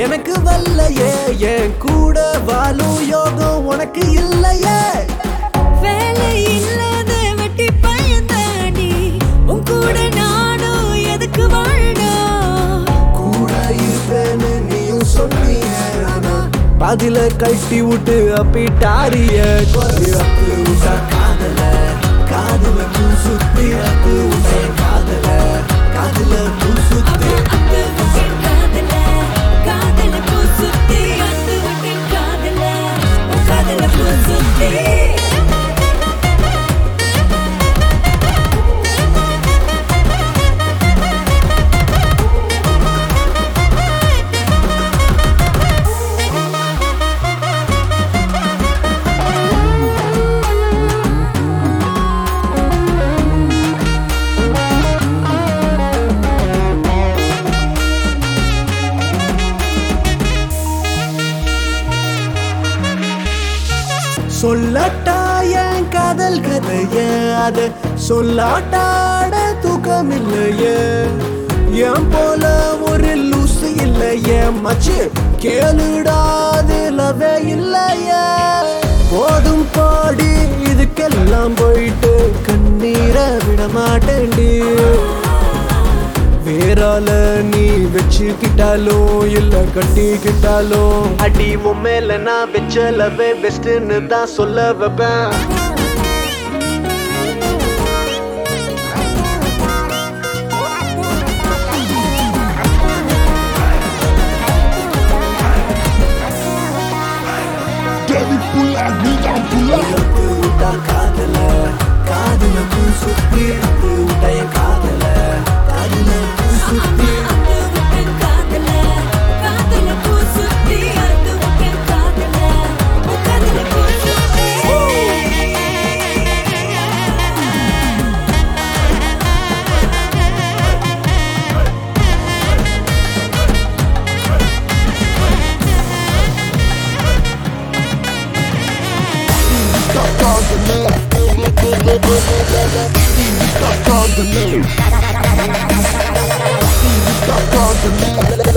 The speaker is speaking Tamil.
எனக்கு வல்லையே என் கூட வாழும் யோகம் உனக்கு இல்லையே வேலை இல்லாத வெட்டி பயந்தாடி உன் கூட நானும் எதுக்கு வாழணும் கூட இருப்பேன்னு நீயும் சொன்னிய ஆனா பாதியில கட்டி விட்டு அப்பிட்டாரிய அத்து விட்டா காதல காதல பூ சுத்தி அத்து விட்டே காதல காதல பூ சுத்தி அத்து விட்டேன் காதல காதல பூ சுத்தி அத்து விட்டேன் காதல உன் காதல பூ சுத்தி சொல்லட்டா என் காதல் கதைய அத சொல்லாட்டாட தூக்கம் இல்லையே என் போல ஒரு லூசு இல்லையே மச்சு கேளுடாது லவே இல்லையே போதும் பாடி இதுக்கெல்லாம் போயிட்டு கண்ணீரை விட மாட்டேன்டி வேறால நீ வச்சுக்கிட்டாலும் இல்ல கட்டிக்கிட்டாலும் அடி உன் மேல நான் வச்சலவே பெஸ்ட்னு தான் சொல்ல வைப்பேன் எடுத்து விட்டா காதல காதல பூ சுத்தி எடுத்து விட்டா என் காதல காதல பூ சுத்தி அத்து விட்டேன் காதல காதல பூ சுத்தி அத்து விட்டேன் காதல உன் காதல பூ சுத்தி Stop calling me. Stop calling me.